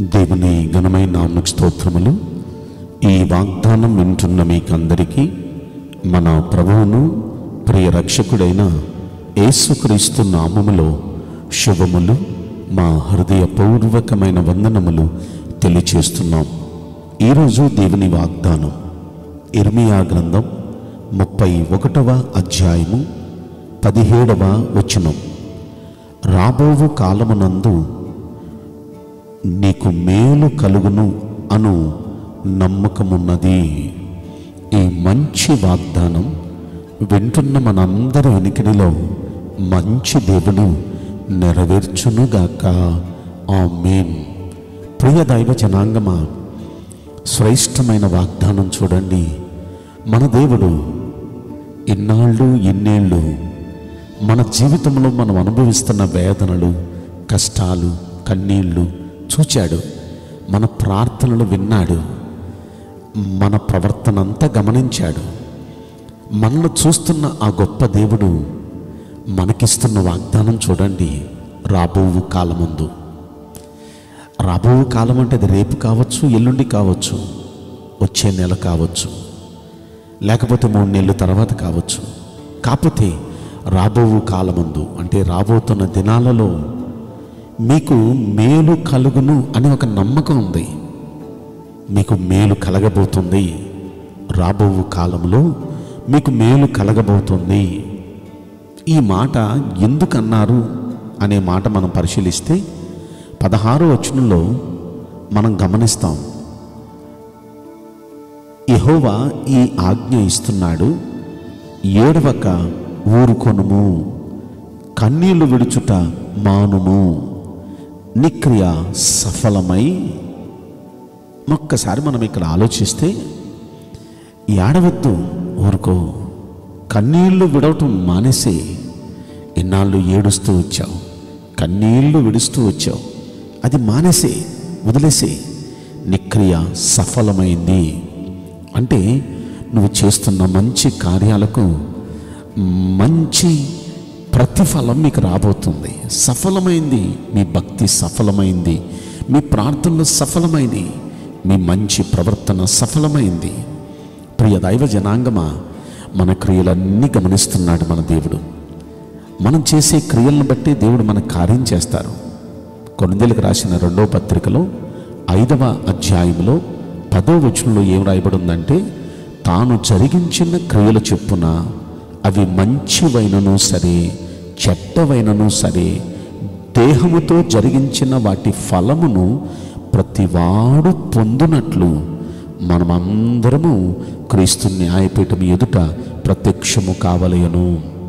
దేవుని ఘనమైన నామకు స్తోత్రములు ఈ వాగ్దానం వింటున్న మీకందరికీ మన ప్రభువును ప్రియ రక్షకుడైన యేసుక్రీస్తు నామములో శుభములు మా హృదయపూర్వకమైన వందనములు తెలియచేస్తున్నాం ఈరోజు దేవుని వాగ్దానం ఇర్మియా గ్రంథం ముప్పై ఒకటవ అధ్యాయము పదిహేడవ వచనం రాబోవు కాలమునందు నీకు మేలు కలుగును అను నమ్మకమున్నది ఈ మంచి వాగ్దానం వింటున్న మనందరి వెనుకడిలో మంచి దేవుడు నెరవేర్చునుగాక ఆ మేన్ ప్రియ దైవ జనాంగమా శ్రేష్టమైన వాగ్దానం చూడండి మన దేవుడు ఇన్నాళ్ళు ఇన్నేళ్ళు మన జీవితంలో మనం అనుభవిస్తున్న వేదనలు కష్టాలు కన్నీళ్ళు చూచాడు మన ప్రార్థనలు విన్నాడు మన ప్రవర్తన అంతా గమనించాడు మనల్ని చూస్తున్న ఆ గొప్ప దేవుడు మనకిస్తున్న వాగ్దానం చూడండి రాబోవు కాలముందు రాబోవు కాలం అంటే అది రేపు కావచ్చు ఎల్లుండి కావచ్చు వచ్చే నెల కావచ్చు లేకపోతే మూడు నెలల తర్వాత కావచ్చు కాకపోతే రాబోవు కాలముందు అంటే రాబోతున్న దినాలలో మీకు మేలు కలుగును అనే ఒక నమ్మకం ఉంది మీకు మేలు కలగబోతుంది రాబోవు కాలంలో మీకు మేలు కలగబోతుంది ఈ మాట ఎందుకన్నారు అనే మాట మనం పరిశీలిస్తే పదహారు వచనంలో మనం గమనిస్తాం యెహోవా ఈ ఆజ్ఞ ఇస్తున్నాడు ఏడవక ఊరుకొనుము కన్నీళ్లు విడుచుట మానుము నిక్రియ సఫలమై ఒక్కసారి మనం ఇక్కడ ఆలోచిస్తే ఏడవద్దు ఊరుకో కన్నీళ్లు విడవటం మానేసి ఇన్నాళ్ళు ఏడుస్తూ వచ్చావు కన్నీళ్లు విడుస్తూ వచ్చావు అది మానేసే వదిలేసే నిక్రియ సఫలమైంది అంటే నువ్వు చేస్తున్న మంచి కార్యాలకు మంచి ప్రతిఫలం మీకు రాబోతుంది సఫలమైంది మీ భక్తి సఫలమైంది మీ ప్రార్థనలు సఫలమైంది మీ మంచి ప్రవర్తన సఫలమైంది ప్రియ దైవ జనాంగమా మన క్రియలన్నీ గమనిస్తున్నాడు మన దేవుడు మనం చేసే క్రియలను బట్టి దేవుడు మన కార్యం చేస్తారు కొన్నిందేలకు రాసిన రెండో పత్రికలో ఐదవ అధ్యాయంలో పదో వచనంలో ఏం రాయబడి ఉందంటే తాను జరిగించిన క్రియల చెప్పున అవి మంచివైనను సరే చెడ్డవైనను సరే దేహముతో జరిగించిన వాటి ఫలమును ప్రతివాడు పొందునట్లు మనమందరము క్రీస్తు న్యాయపీఠం ఎదుట ప్రత్యక్షము కావలయను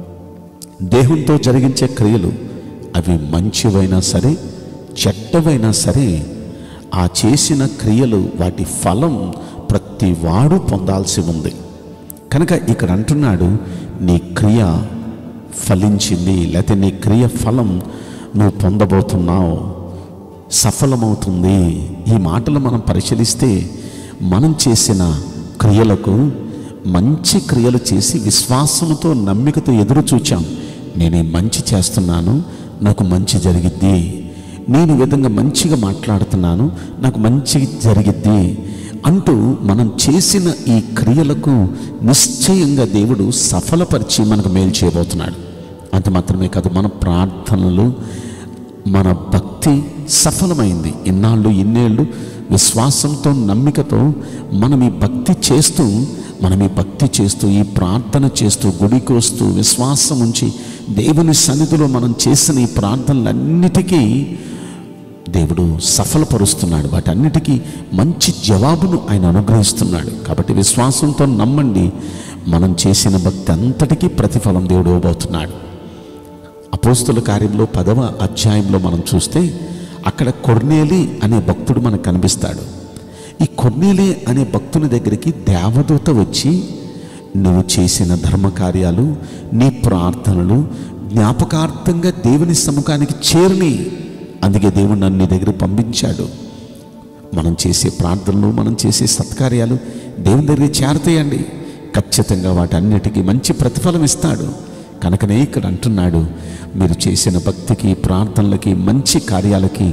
దేహంతో జరిగించే క్రియలు అవి మంచివైనా సరే చెడ్డవైనా సరే ఆ చేసిన క్రియలు వాటి ఫలం ప్రతి వాడు పొందాల్సి ఉంది కనుక ఇక్కడ అంటున్నాడు నీ క్రియ ఫలించింది లేకపోతే నీ క్రియ ఫలం నువ్వు పొందబోతున్నావు సఫలమవుతుంది ఈ మాటలు మనం పరిశీలిస్తే మనం చేసిన క్రియలకు మంచి క్రియలు చేసి విశ్వాసంతో నమ్మికతో ఎదురు చూచాం నేను ఈ మంచి చేస్తున్నాను నాకు మంచి జరిగిద్ది నేను ఈ విధంగా మంచిగా మాట్లాడుతున్నాను నాకు మంచి జరిగిద్ది అంటూ మనం చేసిన ఈ క్రియలకు నిశ్చయంగా దేవుడు సఫలపరిచి మనకు మేలు చేయబోతున్నాడు అంత మాత్రమే కాదు మన ప్రార్థనలు మన భక్తి సఫలమైంది ఇన్నాళ్ళు ఇన్నేళ్ళు విశ్వాసంతో నమ్మికతో మనం ఈ భక్తి చేస్తూ మనం ఈ భక్తి చేస్తూ ఈ ప్రార్థన చేస్తూ గుడికి వస్తూ విశ్వాసం ఉంచి దేవుని సన్నిధిలో మనం చేసిన ఈ ప్రార్థనలన్నిటికీ దేవుడు సఫలపరుస్తున్నాడు వాటన్నిటికీ మంచి జవాబును ఆయన అనుగ్రహిస్తున్నాడు కాబట్టి విశ్వాసంతో నమ్మండి మనం చేసిన భక్తి అంతటికీ ప్రతిఫలం దేవుడు ఇవ్వబోతున్నాడు అపోస్తుల కార్యంలో పదవ అధ్యాయంలో మనం చూస్తే అక్కడ కొర్నేలి అనే భక్తుడు మనకు కనిపిస్తాడు ఈ కొర్నేలి అనే భక్తుని దగ్గరికి దేవదూత వచ్చి నువ్వు చేసిన ధర్మకార్యాలు నీ ప్రార్థనలు జ్ఞాపకార్థంగా దేవుని సముఖానికి చేరిని అందుకే దేవుడు నన్ను నీ దగ్గర పంపించాడు మనం చేసే ప్రార్థనలు మనం చేసే సత్కార్యాలు దేవుని దగ్గర చేరతాయండి ఖచ్చితంగా వాటన్నిటికీ మంచి ప్రతిఫలం ఇస్తాడు కనుకనే ఇక్కడ అంటున్నాడు మీరు చేసిన భక్తికి ప్రార్థనలకి మంచి కార్యాలకి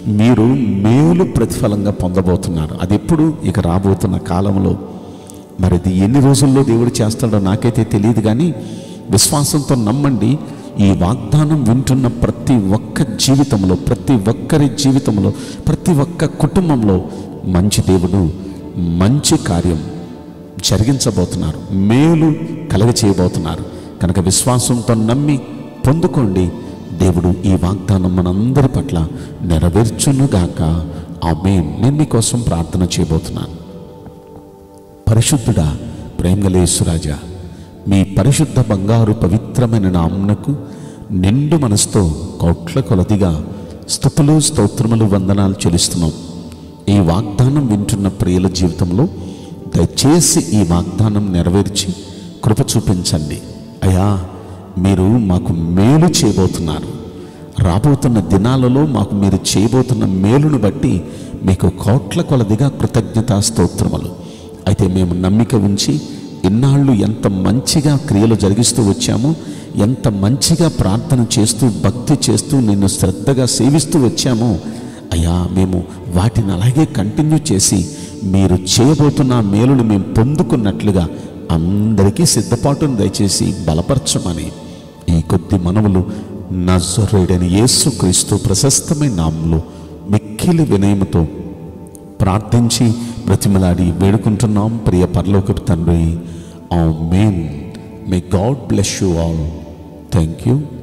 మీరు మేలు ప్రతిఫలంగా పొందబోతున్నారు అది ఎప్పుడు ఇక రాబోతున్న కాలంలో మరి ఇది ఎన్ని రోజుల్లో దేవుడు చేస్తాడో నాకైతే తెలియదు కానీ విశ్వాసంతో నమ్మండి ఈ వాగ్దానం వింటున్న ప్రతి ఒక్క జీవితంలో ప్రతి ఒక్కరి జీవితంలో ప్రతి ఒక్క కుటుంబంలో మంచి దేవుడు మంచి కార్యం జరిగించబోతున్నారు మేలు కలగ చేయబోతున్నారు కనుక విశ్వాసంతో నమ్మి పొందుకోండి దేవుడు ఈ వాగ్దానం మనందరి పట్ల నెరవేర్చునుగాక ఆమె నేను మీకోసం ప్రార్థన చేయబోతున్నాను పరిశుద్ధుడా ప్రేమలేసురాజా మీ పరిశుద్ధ బంగారు పవిత్రమైన నామునకు నిండు మనసుతో కోట్ల కొలదిగా స్థుతులు స్తోత్రములు వందనాలు చెల్లిస్తున్నాం ఈ వాగ్దానం వింటున్న ప్రియుల జీవితంలో దయచేసి ఈ వాగ్దానం నెరవేర్చి కృప చూపించండి అయ్యా మీరు మాకు మేలు చేయబోతున్నారు రాబోతున్న దినాలలో మాకు మీరు చేయబోతున్న మేలును బట్టి మీకు కోట్ల కొలదిగా కృతజ్ఞతా స్తోత్రములు అయితే మేము నమ్మిక ఉంచి ఇన్నాళ్ళు ఎంత మంచిగా క్రియలు జరిగిస్తూ వచ్చామో ఎంత మంచిగా ప్రార్థన చేస్తూ భక్తి చేస్తూ నిన్ను శ్రద్ధగా సేవిస్తూ వచ్చామో అయ్యా మేము వాటిని అలాగే కంటిన్యూ చేసి మీరు చేయబోతున్న ఆ మేలును మేము పొందుకున్నట్లుగా అందరికీ సిద్ధపాటును దయచేసి బలపరచమని ఈ కొద్ది మనవులు నజరేడని యేసు క్రీస్తు ప్రశస్తమైన నామంలో మిక్కిలి వినయముతో ప్రార్థించి బ్రతిమలాడి వేడుకుంటున్నాం ప్రియ పరలోకపు తండ్రి amen may God bless you all thank you